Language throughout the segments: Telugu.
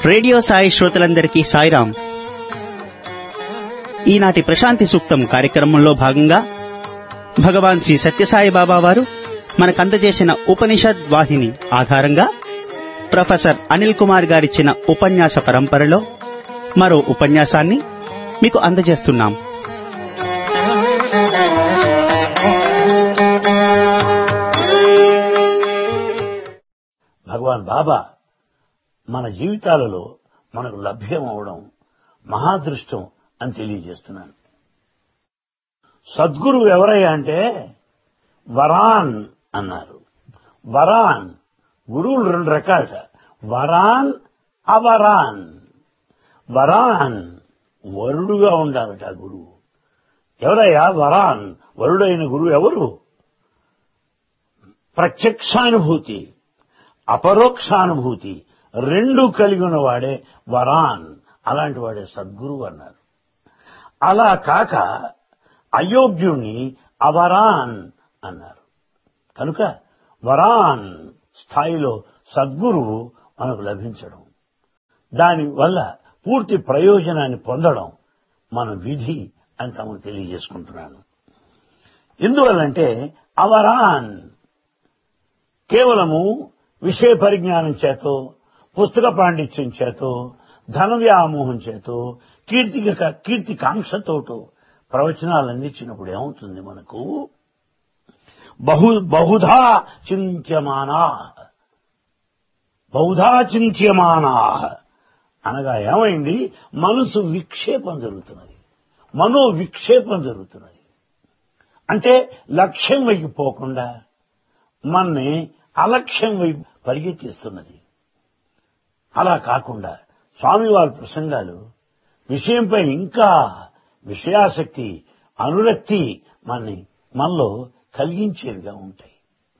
రేడియో సాయి శ్రోతలందరికీ సాయిరాం ఈనాటి ప్రశాంతి సూక్తం కార్యక్రమంలో భాగంగా భగవాన్ శ్రీ సత్యసాయి బాబా వారు మనకందజేసిన ఉపనిషద్ వాహిని ఆధారంగా ప్రొఫెసర్ అనిల్ కుమార్ గారిచ్చిన ఉపన్యాస పరంపరలో మరో ఉపన్యాసాన్ని మీకు అందజేస్తున్నాం భగవాన్ బాబా మన జీవితాలలో మనకు లభ్యం అవడం మహాదృష్టం అని తెలియజేస్తున్నాను సద్గురు ఎవరయ్యా అంటే వరాన్ అన్నారు వరాన్ గురువులు రెండు రకాలట వరాన్ అవరాన్ వరాన్ వరుడుగా ఉండాలట ఆ గురువు ఎవరయ్యా వరాన్ వరుడైన గురువు ఎవరు ప్రత్యక్షానుభూతి అపరోక్షానుభూతి రెండు కలిగి ఉన్నవాడే వరాన్ అలాంటి వాడే సద్గురువు అన్నారు అలా కాక అయోగ్యుణ్ణి అవరాన్ అన్నారు కనుక వరాన్ స్థాయిలో సద్గురువు మనకు లభించడం దానివల్ల పూర్తి ప్రయోజనాన్ని పొందడం మన విధి అని తమకు తెలియజేసుకుంటున్నాను ఎందువల్లంటే అవరాన్ కేవలము విషయ పరిజ్ఞానం చేతో పుస్తక పాండిత్యం చేతో ధన వ్యామోహం చేతో కీర్తి కీర్తి కాంక్షతోటో ప్రవచనాలు అందించినప్పుడు ఏమవుతుంది మనకు బహు బహుధా చింత్యమానా బహుధా చింత్యమానా అనగా ఏమైంది మనసు విక్షేపం జరుగుతున్నది మనో విక్షేపం జరుగుతున్నది అంటే లక్ష్యం వైపు పోకుండా మన్ని అలక్ష్యం వైపు పరిగెత్తిస్తున్నది అలా కాకుండా స్వామివారి ప్రసంగాలు విషయంపై ఇంకా విషయాసక్తి అనురక్తి మనని మనలో కలిగించేవిగా ఉంటాయి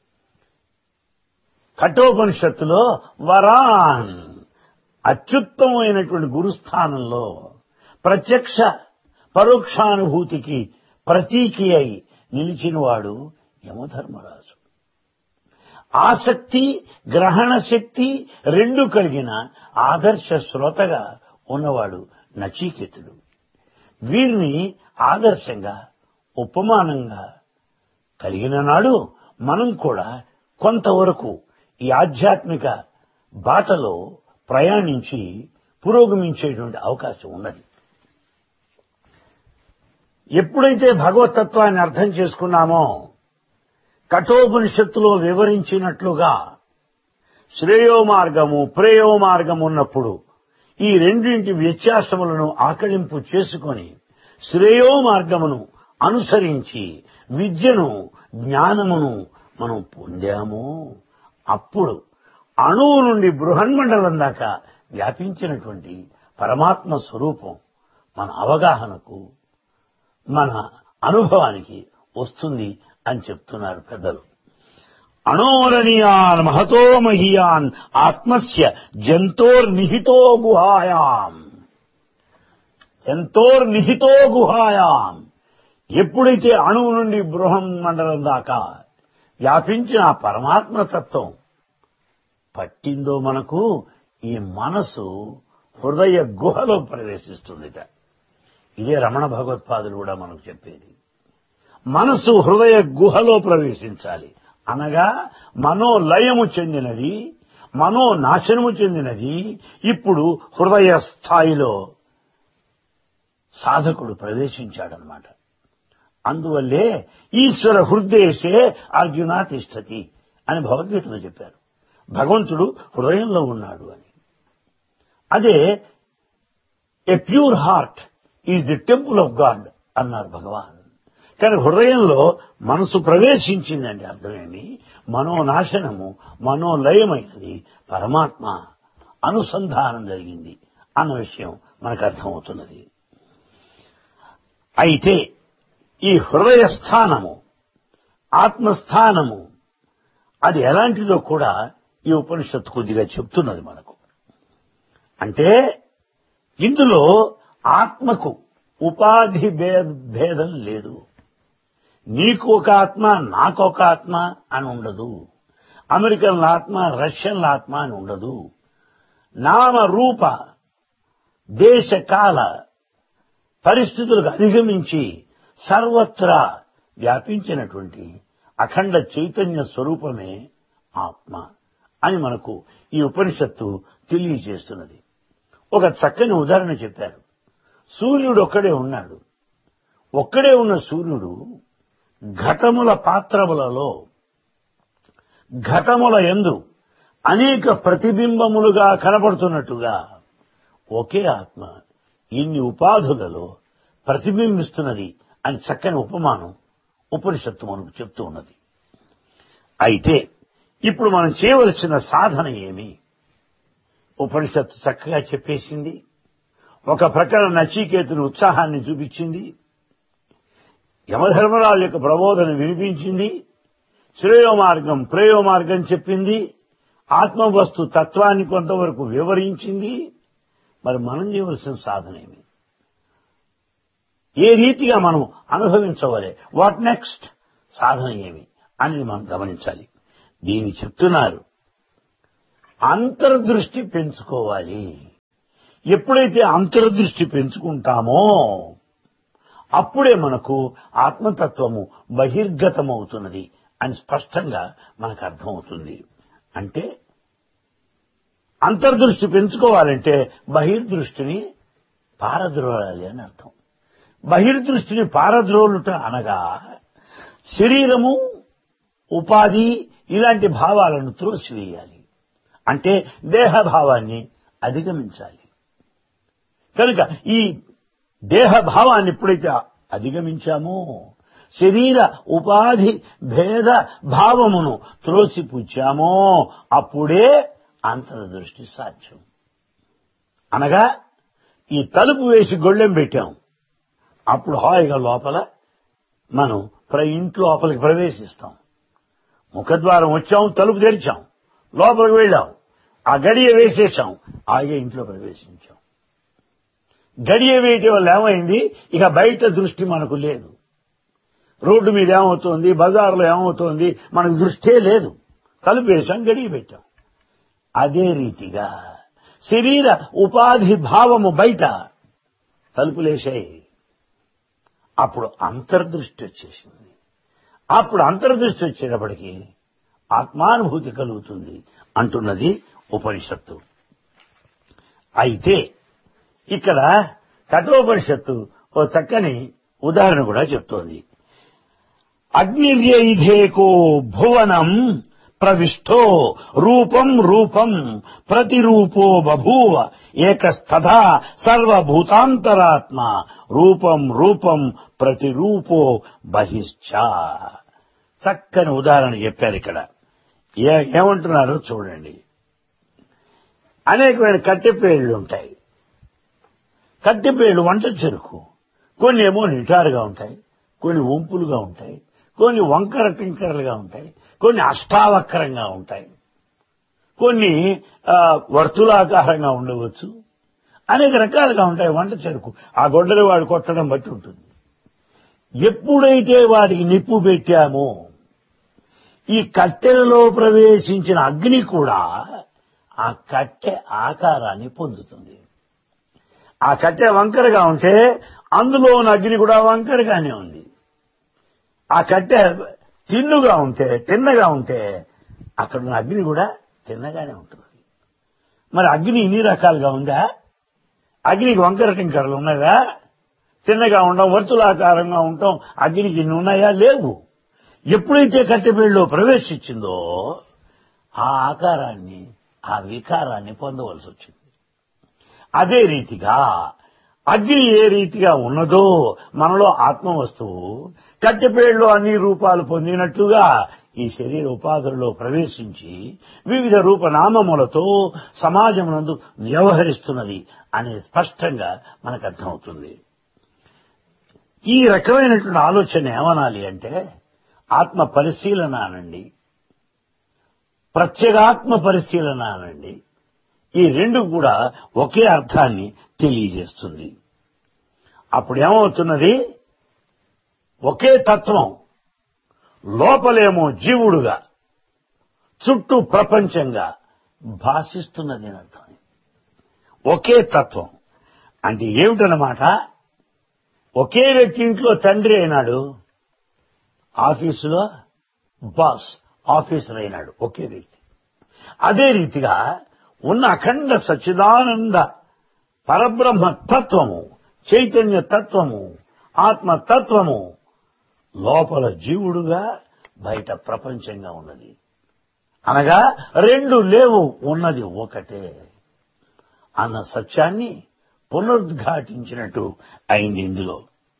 కఠోపనిషత్తులో వరాన్ అత్యుత్తమైనటువంటి గురుస్థానంలో ప్రత్యక్ష పరోక్షానుభూతికి ప్రతీకి అయి నిలిచినవాడు యమధర్మరాజు ఆసక్తి గ్రహణ శక్తి రెండు కలిగిన ఆదర్శ శ్రోతగా ఉన్నవాడు నచీకేతుడు వీరిని ఆదర్శంగా ఉపమానంగా కలిగిన నాడు మనం కూడా కొంతవరకు ఈ ఆధ్యాత్మిక బాటలో ప్రయాణించి పురోగమించేటువంటి అవకాశం ఉన్నది ఎప్పుడైతే భగవతత్వాన్ని అర్థం చేసుకున్నామో కఠోపనిషత్తులో వివరించినట్లుగా శ్రేయో మార్గము ప్రేయో మార్గం ఉన్నప్పుడు ఈ రెండింటి వ్యత్యాసములను ఆకలింపు చేసుకొని శ్రేయో మార్గమును అనుసరించి విద్యను జ్ఞానమును మనం పొందాము అప్పుడు అణువు నుండి బృహన్మండలం దాకా వ్యాపించినటువంటి పరమాత్మ స్వరూపం మన అవగాహనకు మన అనుభవానికి వస్తుంది అని చెప్తున్నారు పెద్దలు అణోరణీయాన్ మహతో మహీయాన్ ఆత్మస్య జంతోర్నిహితో గుహాయాం జంతోర్నిహితో గుహాయాం ఎప్పుడైతే అణువు నుండి బృహం మండలం దాకా వ్యాపించిన ఆ పరమాత్మ తత్వం పట్టిందో మనకు ఈ మనసు హృదయ గుహలో ప్రవేశిస్తుందిట ఇదే రమణ భగవత్పాదులు కూడా మనకు చెప్పేది మనసు హృదయ గుహలో ప్రవేశించాలి అనగా మనోలయము చెందినది మనో నాశనము చెందినది ఇప్పుడు హృదయ స్థాయిలో సాధకుడు ప్రవేశించాడనమాట అందువల్లే ఈశ్వర హృదయసే అర్జున తిష్టతి అని భగవద్గీతలో చెప్పారు భగవంతుడు హృదయంలో ఉన్నాడు అని అదే a pure heart is the temple of God అన్నారు భగవాన్ కానీ హృదయంలో మనసు ప్రవేశించిందండి అర్థమేమి మనోనాశనము మనోలయమైనది పరమాత్మ అనుసంధానం జరిగింది అన్న విషయం మనకు అర్థమవుతున్నది అయితే ఈ హృదయ స్థానము ఆత్మస్థానము అది ఎలాంటిదో కూడా ఈ ఉపనిషత్తు కొద్దిగా చెప్తున్నది మనకు అంటే ఇందులో ఆత్మకు ఉపాధి భేదం లేదు నీకు ఒక ఆత్మ నాకు ఒక ఆత్మ అని ఉండదు అమెరికన్ల ఆత్మ రష్యన్ల ఆత్మ అని ఉండదు నామ రూప దేశ కాల పరిస్థితులకు అధిగమించి సర్వత్రా వ్యాపించినటువంటి అఖండ చైతన్య స్వరూపమే ఆత్మ అని మనకు ఈ ఉపనిషత్తు తెలియజేస్తున్నది ఒక చక్కని ఉదాహరణ చెప్పారు సూర్యుడు ఒక్కడే ఉన్నాడు ఒక్కడే ఉన్న సూర్యుడు ఘటముల పాత్రములలో ఘటముల ఎందు అనేక ప్రతిబింబములుగా కనబడుతున్నట్టుగా ఒకే ఆత్మ ఇన్ని ఉపాధులలో ప్రతిబింబిస్తున్నది అని చక్కని ఉపమానం ఉపనిషత్తు మనకు చెప్తూ ఉన్నది అయితే ఇప్పుడు మనం చేయవలసిన సాధన ఏమి ఉపనిషత్తు చక్కగా చెప్పేసింది ఒక ప్రకారం నచికేతుని ఉత్సాహాన్ని చూపించింది యమధర్మరాజు యొక్క ప్రబోధన వినిపించింది శ్రేయో మార్గం ప్రేయో మార్గం చెప్పింది ఆత్మవస్తు తత్వాన్ని కొంతవరకు వివరించింది మరి మనం చేయవలసిన సాధన ఏమి ఏ రీతిగా మనం అనుభవించవాలి వాట్ నెక్స్ట్ సాధన ఏమి అనేది మనం గమనించాలి దీన్ని చెప్తున్నారు అంతర్దృష్టి పెంచుకోవాలి ఎప్పుడైతే అంతర్దృష్టి పెంచుకుంటామో అప్పుడే మనకు ఆత్మతత్వము బహిర్గతమవుతున్నది అని స్పష్టంగా మనకు అర్థమవుతుంది అంటే అంతర్దృష్టి పెంచుకోవాలంటే బహిర్దృష్టిని పారద్రోలాలి అని అర్థం బహిర్దృష్టిని పారద్రోలుట అనగా శరీరము ఉపాధి ఇలాంటి భావాలను త్రోసివేయాలి అంటే దేహభావాన్ని అధిగమించాలి కనుక ఈ దేహభావాన్ని ఎప్పుడైతే అధిగమించామో శరీర ఉపాధి భేద భావమును త్రోసిపుచ్చామో అప్పుడే అంతర్దృష్టి సాధ్యం అనగా ఈ తలుపు వేసి గొళ్ళెం పెట్టాం అప్పుడు హాయిగా లోపల మనం ప్ర- ఇంట్లో లోపలికి ప్రవేశిస్తాం ముఖద్వారం వచ్చాం తలుపు తెరిచాం లోపలికి వెళ్ళాం ఆ గడియ వేసేసాం ఆగే ఇంట్లో ప్రవేశించాం గడియ వేయటం వల్ల ఏమైంది ఇక బయట దృష్టి మనకు లేదు రోడ్డు మీద ఏమవుతోంది బజార్లో ఏమవుతోంది మనకు దృష్టే లేదు తలుపు వేసాం గడియ పెట్టాం అదే రీతిగా శరీర ఉపాధి భావము బయట తలుపులేసాయి అప్పుడు అంతర్దృష్టి వచ్చేసింది అప్పుడు అంతర్దృష్టి వచ్చేటప్పటికి ఆత్మానుభూతి కలుగుతుంది అంటున్నది ఉపనిషత్తు అయితే ఇక్కడ కఠోపనిషత్తు ఓ చక్కని ఉదాహరణ కూడా చెప్తోంది అగ్నిర్యైధేకో భువనం ప్రవిష్టో రూపం రూపం ప్రతిరూపో బభూవ ఏకస్తథా సర్వభూతాంతరాత్మ రూపం రూపం ప్రతిరూపో బహిశ్చ చక్కని ఉదాహరణ చెప్పారు ఇక్కడ ఏ- ఏమంటున్నారో చూడండి అనేకమైన కట్టెపేళ్లు ఉంటాయి కట్టెపేళ్లు వంట చెరుకు కొన్ని ఏమో నిటారుగా ఉంటాయి కొన్ని వంపులుగా ఉంటాయి కొన్ని వంకర టింకరలుగా ఉంటాయి కొన్ని అష్టావక్రంగా ఉంటాయి కొన్ని ఆ, వర్తులాకారంగా ఉండవచ్చు అనేక రకాలుగా ఉంటాయి వంట చెరుకు ఆ గొడ్డలి వాడు కొట్టడం బట్టి ఉంటుంది ఎప్పుడైతే వాటికి నిప్పు పెట్టామో ఈ కట్టెలలో ప్రవేశించిన అగ్ని కూడా ఆ కట్టె ఆకారాన్ని పొందుతుంది ఆ కట్టె వంకరగా ఉంటే అందులో ఉన్న అగ్ని కూడా వంకరగానే ఉంది ఆ కట్టె తిన్నుగా ఉంటే తిన్నగా ఉంటే అక్కడ ఉన్న అగ్ని కూడా తిన్నగానే ఉంటుంది మరి అగ్ని ఇన్ని రకాలుగా ఉందా అగ్నికి వంకర టింకరలు ఉన్నదా తిన్నగా ఉండడం వర్తులాకారంగా ఉండటం అగ్నికి ఇన్ని ఉన్నాయా లేవు ఎప్పుడైతే కట్టెపేళ్ళలో ప్రవేశించిందో ఆ ఆకారాన్ని ఆ వికారాన్ని పొందవలసి వచ్చింది అదే రీతిగా అగ్ని ఏ రీతిగా ఉన్నదో మనలో ఆత్మ వస్తువు కట్టెపేళ్ళలో అన్ని రూపాలు పొందినట్లుగా ఈ శరీర ఉపాధులలో ప్రవేశించి వివిధ రూపనామములతో సమాజమునందు వ్యవహరిస్తున్నది అనేది స్పష్టంగా మనకు అర్థమవుతుంది ఈ రకమైనటువంటి ఆలోచన ఏమనాలి అంటే ఆత్మ పరిశీలన అనండి ప్రత్యేగాత్మ పరిశీలన అనండి ఈ రెండు కూడా ఒకే అర్థాన్ని తెలియజేస్తుంది అప్పుడు ఏమవుతున్నది ఒకే తత్వం లోపలేమో జీవుడుగా చుట్టూ ప్రపంచంగా భాషిస్తున్నది అని అర్థం ఒకే తత్వం అంటే ఏమిటన్నమాట ఒకే వ్యక్తి ఇంట్లో తండ్రి అయినాడు ఆఫీసులో బాస్ ఆఫీసర్ అయినాడు ఒకే వ్యక్తి అదే రీతిగా ఉన్న అఖండ సచ్చిదానంద పరబ్రహ్మ తత్వము చైతన్య తత్వము ఆత్మ తత్వము లోపల జీవుడుగా బయట ప్రపంచంగా ఉన్నది అనగా రెండు లేవు ఉన్నది ఒకటే అన్న సత్యాన్ని పునరుద్ఘాటించినట్టు అయింది ఇందులో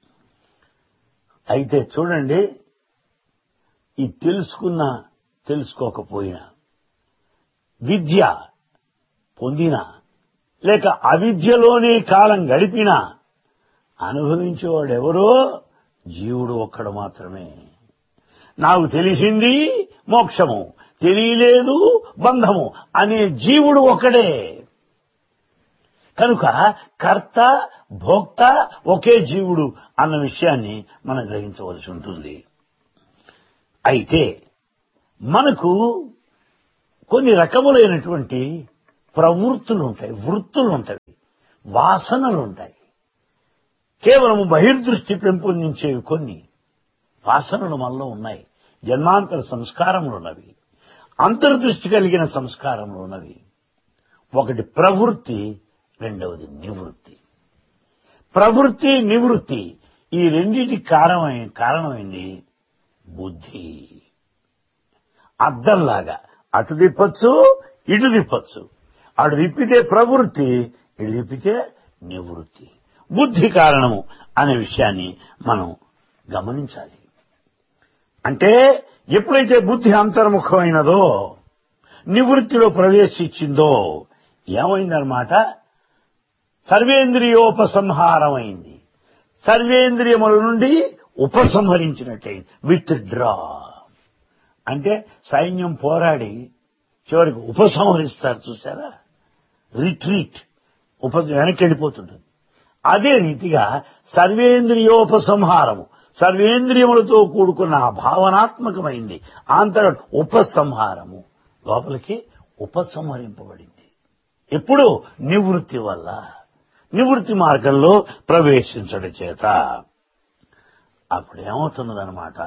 అయితే చూడండి ఈ తెలుసుకున్నా తెలుసుకోకపోయినా విద్య పొందినా లేక అవిద్యలోనే కాలం గడిపినా అనుభవించేవాడెవరో జీవుడు ఒక్కడు మాత్రమే నాకు తెలిసింది మోక్షము తెలియలేదు బంధము అనే జీవుడు ఒకడే కనుక కర్త భోక్త ఒకే జీవుడు అన్న విషయాన్ని మనం గ్రహించవలసి ఉంటుంది అయితే మనకు కొన్ని రకములైనటువంటి ప్రవృత్తులు ఉంటాయి వృత్తులు ఉంటాయి వాసనలు ఉంటాయి కేవలం బహిర్దృష్టి పెంపొందించేవి కొన్ని వాసనలు మనలో ఉన్నాయి జన్మాంతర సంస్కారములు ఉన్నవి అంతర్దృష్టి కలిగిన సంస్కారములు ఉన్నవి ఒకటి ప్రవృత్తి రెండవది నివృత్తి ప్రవృత్తి నివృత్తి ఈ రెండింటి కారణమై కారణమైంది బుద్ధి అద్దంలాగా అటు తిప్పచ్చు ఇటు తిప్పచ్చు అటు తిప్పితే ప్రవృత్తి ఇటు తిప్పితే నివృత్తి బుద్ధి కారణము అనే విషయాన్ని మనం గమనించాలి అంటే ఎప్పుడైతే బుద్ధి అంతర్ముఖమైనదో నివృత్తిలో ప్రవేశించిందో ఏమైందనమాట సర్వేంద్రియోపసంహారమైంది సర్వేంద్రియముల నుండి ఉపసంహరించినట్టయింది విత్ డ్రా అంటే సైన్యం పోరాడి చివరికి ఉపసంహరిస్తారు చూసారా రిట్రీట్ ఉప వెనక్కి వెళ్ళిపోతుంటుంది అదే రీతిగా సర్వేంద్రియోపసంహారము సర్వేంద్రియములతో కూడుకున్న ఆ భావనాత్మకమైంది ఆంతర ఉపసంహారము లోపలికి ఉపసంహరింపబడింది ఎప్పుడు నివృత్తి వల్ల నివృత్తి మార్గంలో ప్రవేశించడం చేత అప్పుడు ఏమవుతున్నదనమాట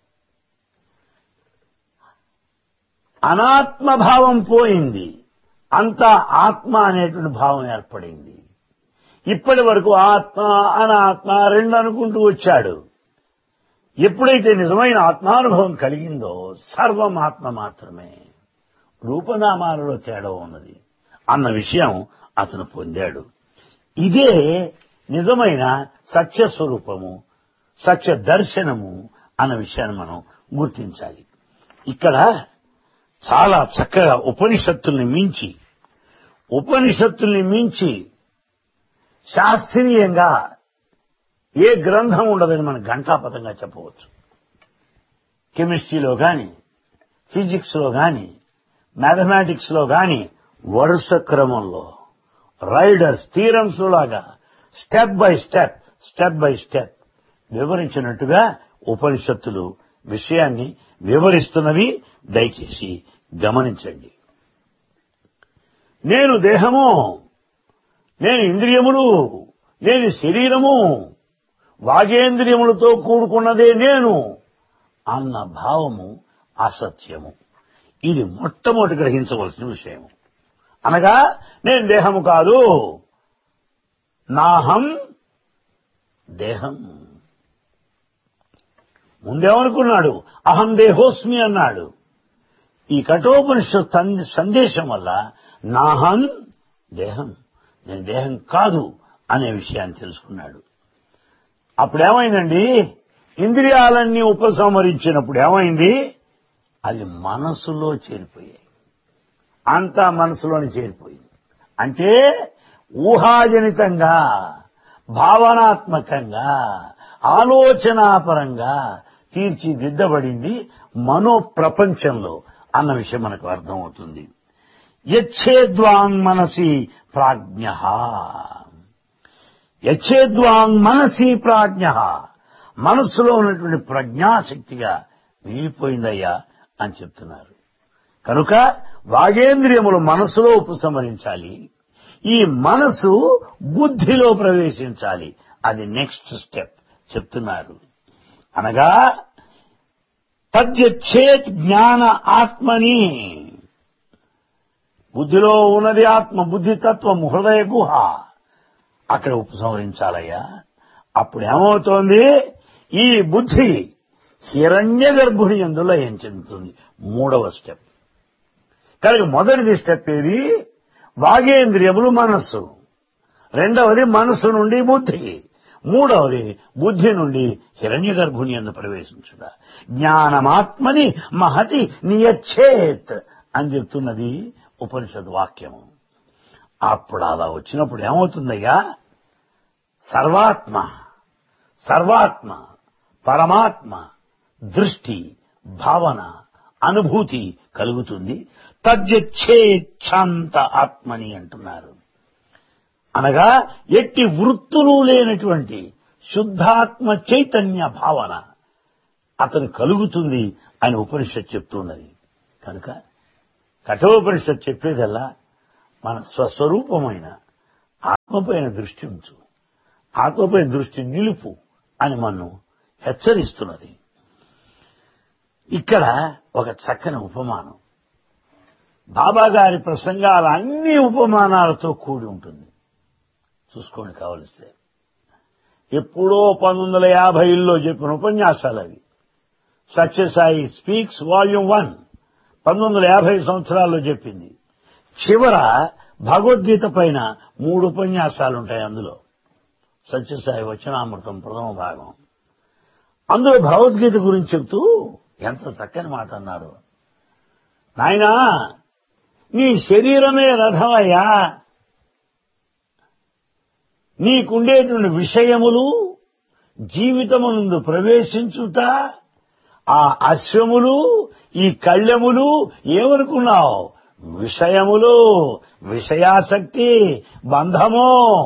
అనాత్మభావం పోయింది అంతా ఆత్మ అనేటువంటి భావం ఏర్పడింది ఇప్పటి వరకు ఆత్మ అనాత్మ రెండు అనుకుంటూ వచ్చాడు ఎప్పుడైతే నిజమైన ఆత్మానుభవం కలిగిందో సర్వం ఆత్మ మాత్రమే రూపనామాలలో తేడా ఉన్నది అన్న విషయం అతను పొందాడు ఇదే నిజమైన సత్య స్వరూపము సత్య దర్శనము అన్న విషయాన్ని మనం గుర్తించాలి ఇక్కడ చాలా చక్కగా ఉపనిషత్తుల్ని మించి ఉపనిషత్తుల్ని మించి శాస్త్రీయంగా ఏ గ్రంథం ఉండదని మనం ఘంటాపథంగా చెప్పవచ్చు కెమిస్ట్రీలో గాని ఫిజిక్స్ లో గాని మ్యాథమెటిక్స్ లో గాని వరుస క్రమంలో రైడర్స్ థీరమ్స్ లాగా step by step step by step వివరించినట్టుగా ఉపనిషత్తులు విషయాన్ని వివరిస్తున్నవి దయచేసి గమనించండి నేను దేహము నేను ఇంద్రియములు నేను శరీరము వాగేంద్రియములతో కూడుకున్నదే నేను అన్న భావము అసత్యము ఇది మొట్టమొదటి గ్రహించవలసిన విషయం అనగా నేను దేహము కాదు నాహం దేహం ముందేమనుకున్నాడు అహం దేహోస్మి అన్నాడు ఈ కఠోపనిషత్ సందేశం వల్ల నాహం దేహం నేను దేహం కాదు అనే విషయాన్ని తెలుసుకున్నాడు అప్పుడేమైందండి ఇంద్రియాలన్నీ ఉపసంహరించినప్పుడు ఏమైంది అవి మనసులో చేరిపోయాయి అంతా మనసులోని చేరిపోయింది అంటే ఊహాజనితంగా భావనాత్మకంగా ఆలోచనాపరంగా తీర్చిదిద్దబడింది మనో ప్రపంచంలో అన్న విషయం మనకు అర్థమవుతుంది యచ్చేద్వాంగ్ మనసి ప్రాజ్ఞ యచ్చేద్వాంగ్ మనసి ప్రాజ్ఞ మనస్సులో ఉన్నటువంటి ప్రజ్ఞాశక్తిగా మిగిలిపోయిందయ్యా అని చెప్తున్నారు కనుక వాగేంద్రియములు మనస్సులో ఉపసంహరించాలి ఈ మనసు బుద్ధిలో ప్రవేశించాలి అది నెక్స్ట్ స్టెప్ చెప్తున్నారు అనగా తద్యచ్చేత్ జ్ఞాన ఆత్మని బుద్ధిలో ఉన్నది ఆత్మ బుద్ధి తత్వం హృదయ గుహ అక్కడ ఉపసంహరించాలయ్యా అప్పుడు ఏమవుతోంది ఈ బుద్ధి హిరణ్య గర్భుని ఎందులో ఏం చెందుతుంది మూడవ స్టెప్ కనుక మొదటిది స్టెప్ ఏది వాగేంద్రియములు మనస్సు రెండవది మనస్సు నుండి బుద్ధి మూడవది బుద్ధి నుండి హిరణ్య గర్భుని ఎందు ప్రవేశించుట జ్ఞానమాత్మని మహతి నియచ్చేత్ అని చెప్తున్నది ఉపనిషద్ వాక్యము అప్పుడు అలా వచ్చినప్పుడు ఏమవుతుందయ్యా సర్వాత్మ సర్వాత్మ పరమాత్మ దృష్టి భావన అనుభూతి కలుగుతుంది తద్యచ్చేచ్ఛాంత ఆత్మని అంటున్నారు అనగా ఎట్టి వృత్తులు లేనటువంటి శుద్ధాత్మ చైతన్య భావన అతను కలుగుతుంది అని ఉపనిషత్ చెప్తున్నది కనుక కఠోపనిషత్ చెప్పేదల్లా మన స్వస్వరూపమైన ఆత్మపైన దృష్టి ఉంచు ఆత్మపై దృష్టి నిలుపు అని మనం హెచ్చరిస్తున్నది ఇక్కడ ఒక చక్కని ఉపమానం బాబా గారి ప్రసంగాల అన్ని ఉపమానాలతో కూడి ఉంటుంది చూసుకోండి కావలిస్తే ఎప్పుడో పంతొమ్మిది వందల యాభైలో చెప్పిన ఉపన్యాసాలు అవి సత్యసాయి స్పీక్స్ వాల్యూమ్ వన్ పంతొమ్మిది వందల యాభై సంవత్సరాల్లో చెప్పింది చివర భగవద్గీత పైన మూడు ఉపన్యాసాలు ఉంటాయి అందులో సత్యసాయి వచనామృతం ప్రథమ భాగం అందులో భగవద్గీత గురించి చెప్తూ ఎంత చక్కని మాట అన్నారు నాయనా నీ శరీరమే రథమయ్యా నీకుండేటువంటి విషయములు జీవితమునందు ప్రవేశించుట ఆ అశ్వములు ఈ కళ్ళెములు ఏమనుకున్నావు విషయములు విషయాసక్తి బంధము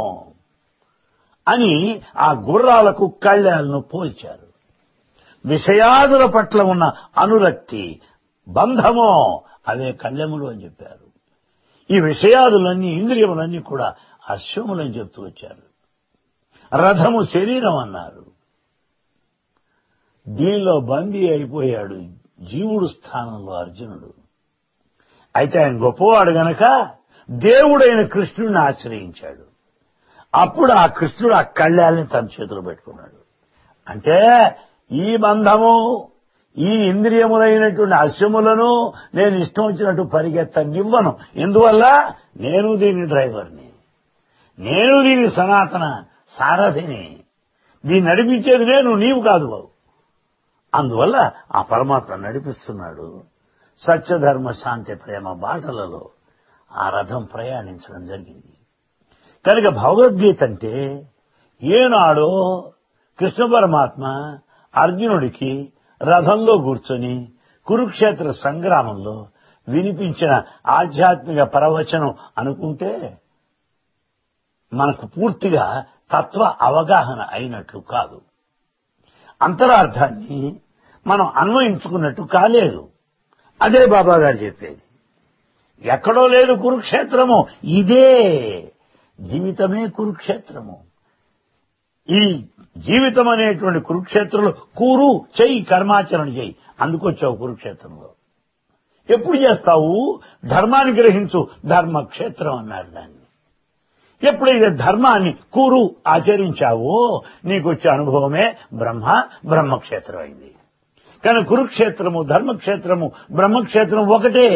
అని ఆ గుర్రాలకు కళ్యాలను పోల్చారు విషయాదుల పట్ల ఉన్న అనురక్తి బంధమో అవే కళ్యములు అని చెప్పారు ఈ విషయాదులన్నీ ఇంద్రియములన్నీ కూడా అశ్వములని చెప్తూ వచ్చారు రథము శరీరం అన్నారు దీనిలో బందీ అయిపోయాడు జీవుడు స్థానంలో అర్జునుడు అయితే ఆయన గొప్పవాడు గనక దేవుడైన కృష్ణుడిని ఆశ్రయించాడు అప్పుడు ఆ కృష్ణుడు ఆ కళ్యాల్ని తన చేతిలో పెట్టుకున్నాడు అంటే ఈ బంధము ఈ ఇంద్రియములైనటువంటి అశ్వములను నేను ఇష్టం వచ్చినట్టు పరిగెత్తనివ్వను ఎందువల్ల నేను దీని డ్రైవర్ని నేను దీని సనాతన సారథిని దీన్ని నడిపించేది నేను నీవు కాదు బాబు అందువల్ల ఆ పరమాత్మ నడిపిస్తున్నాడు సత్యధర్మ శాంతి ప్రేమ బాటలలో ఆ రథం ప్రయాణించడం జరిగింది కనుక భగవద్గీత అంటే ఏనాడో కృష్ణ పరమాత్మ అర్జునుడికి రథంలో కూర్చొని కురుక్షేత్ర సంగ్రామంలో వినిపించిన ఆధ్యాత్మిక ప్రవచనం అనుకుంటే మనకు పూర్తిగా తత్వ అవగాహన అయినట్లు కాదు అంతరార్థాన్ని మనం అన్వయించుకున్నట్టు కాలేదు అదే బాబా గారు చెప్పేది ఎక్కడో లేదు కురుక్షేత్రము ఇదే జీవితమే కురుక్షేత్రము ఈ జీవితం అనేటువంటి కురుక్షేత్రంలో కూరు చెయ్యి కర్మాచరణ చెయ్యి అందుకొచ్చావు కురుక్షేత్రంలో ఎప్పుడు చేస్తావు ధర్మాన్ని గ్రహించు ధర్మక్షేత్రం అన్నారు దాన్ని ఎప్పుడైతే ధర్మాన్ని కూరు ఆచరించావో నీకు వచ్చే అనుభవమే బ్రహ్మ బ్రహ్మక్షేత్రం అయింది కానీ కురుక్షేత్రము ధర్మక్షేత్రము బ్రహ్మక్షేత్రం ఒకటే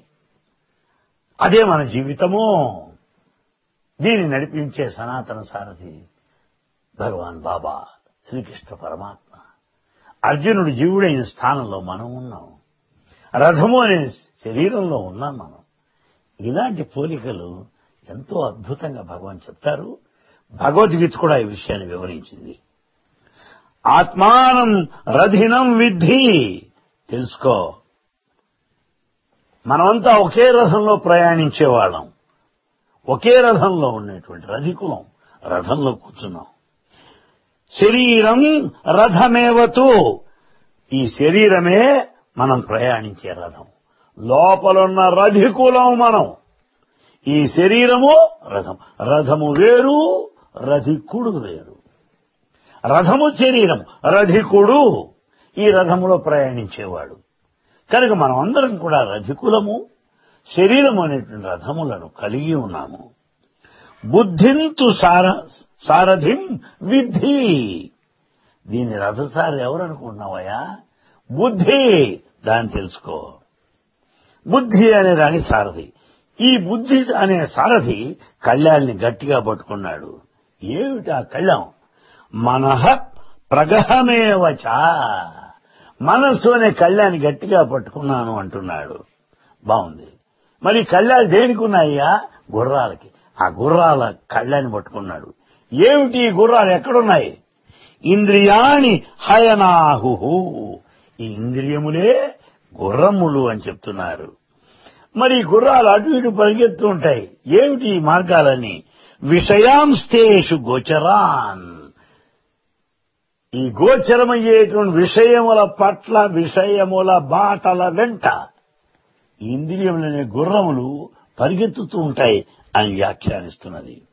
అదే మన జీవితము దీన్ని నడిపించే సనాతన సారథి భగవాన్ బాబా శ్రీకృష్ణ పరమాత్మ అర్జునుడు జీవుడైన స్థానంలో మనం ఉన్నాం రథము అనే శరీరంలో ఉన్నాం మనం ఇలాంటి పోలికలు ఎంతో అద్భుతంగా భగవాన్ చెప్తారు భగవద్గీత కూడా ఈ విషయాన్ని వివరించింది ఆత్మానం రథినం విద్ధి తెలుసుకో మనమంతా ఒకే రథంలో ప్రయాణించేవాళ్ళం ఒకే రథంలో ఉండేటువంటి రధికులం రథంలో కూర్చున్నాం శరీరం రథమేవతు ఈ శరీరమే మనం ప్రయాణించే రథం లోపలున్న రధికులం మనం ఈ శరీరము రథం రథము వేరు రధికుడు వేరు రథము శరీరం రధికుడు ఈ రథములో ప్రయాణించేవాడు కనుక మనం అందరం కూడా రధికులము శరీరము అనేటువంటి రథములను కలిగి ఉన్నాము బుద్ధింతు సార సారథిం విద్ధి దీని రథసారి ఎవరు అనుకుంటున్నావయ్యా బుద్ధి దాన్ని తెలుసుకో బుద్ధి అనే దాని సారథి ఈ బుద్ధి అనే సారథి కళ్యాణ్ని గట్టిగా పట్టుకున్నాడు ఏమిటి ఆ కళ్యాణం మనహ ప్రగహమేవచ మనస్సు అనే కళ్యాణి గట్టిగా పట్టుకున్నాను అంటున్నాడు బాగుంది మరి కళ్యాణి దేనికి ఉన్నాయ్యా గుర్రాలకి ఆ గుర్రాల కళ్యాణి పట్టుకున్నాడు ఏమిటి ఈ గుర్రాలు ఎక్కడున్నాయి ఇంద్రియాణి హయనాహు ఈ ఇంద్రియములే గుర్రములు అని చెప్తున్నారు మరి ఈ గుర్రాలు అటు ఇటు పరిగెత్తు ఉంటాయి ఏమిటి ఈ మార్గాలని విషయాంస్తేషు గోచరాన్ ఈ గోచరమయ్యేటువంటి విషయముల పట్ల విషయముల బాటల వెంట ఇంద్రియములనే గుర్రములు పరిగెత్తుతూ ఉంటాయి అని వ్యాఖ్యానిస్తున్నది